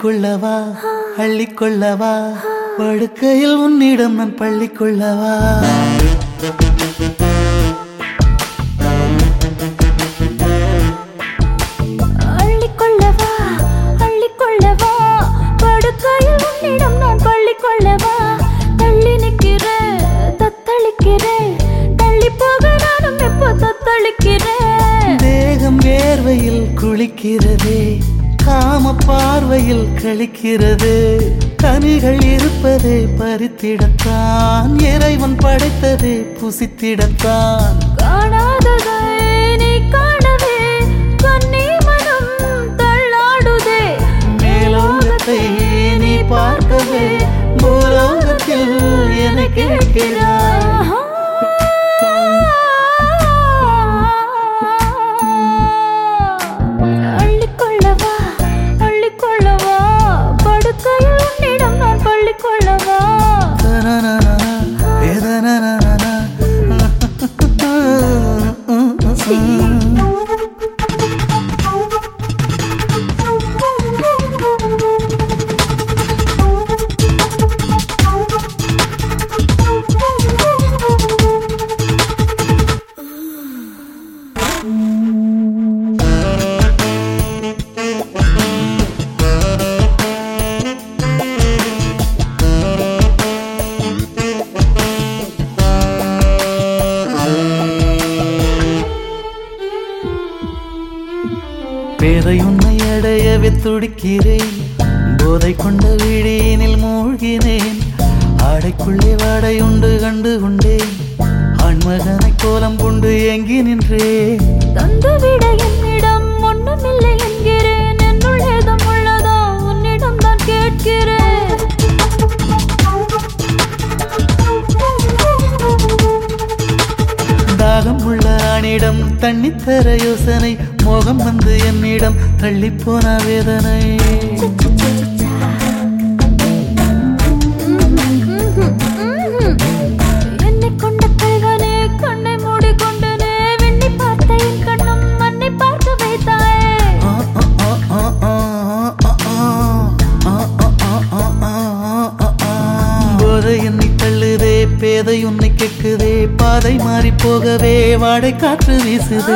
அள்ளிக்கொள்ளவா அள்ளிக்கொள்ளவா படுக்கையில் உன்னிடம் நான் பள்ளிக்கொள்ளவா அள்ளிக்கொள்ளவா அள்ளிக்கொள்ளவா படுக்கையில் உன்னிடம் நான் பள்ளிக்கொள்ளவா தள்ளி நிற்கிறேன் தத்தளிக்கிறேன் தள்ளி போக நானும் எப்போ தத்தளிக்கிறேன் தேகம் வேர்வையில் குளிக்கிறதே காம பார்வையில் கழிக்கிறது கனிகள் இருப்பதை பறித்திடத்தான் இறைவன் படைத்ததை புசித்திடத்தான் காணாததை நீ காணவே கண்ணி மனம் தள்ளாடுதே மேலோகத்தை நீ பார்க்கவே பூலோகத்தில் என கேட்கிறாய் அள்ளிக்கொள்ளவா அள்ளிக்கொள்ளவா படுக்கையில் உன்னிடம் நான் பள்ளிக்கொள்ளவா தனனனன, வேதனனனன. பேதை உன்னை அடையவே துடிக்கிறேன் போதை கொண்ட விழியினில் மூழ்கினேன் ஆடைக்குள்ளே வாடை உண்டு கண்டு கொண்டேன் ஆண்மகனை கோலம் கொண்டு ஏங்கி நின்றேன் தந்துவிட என்னிடம் ஒண்ணுமில்லை என்கிறேன் என்னுள் ஏதும் உள்ளதோ உன்னிடம் தான் கேட்கிறேன் தாகம் உள்ள ஆணிடம் தண்ணி தர யோசனை மோகம் வந்து என்னிடம் தள்ளிப்போன வேதனை என்னை கொண்ட கைகளே கண்ணை மூடிக்கொண்டனே வெண்ணி பார்த்த என் கண்ணும் மண்ணை பார்க்க வைத்தாயே ஆ, ஆ, ஆ, ஆ, ஆ, ஆ, ஆ, ஆ, ஆ, ஆ, ஆ, ஆ, ஆ. போதை என்னை தள்ளுதே பேதை உன்னை கேட்குதே பாதை மாறி போகவே வாடை காற்று வீசுதே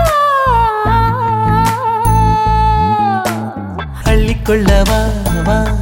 அள்ளிக்கொள்ளவா வா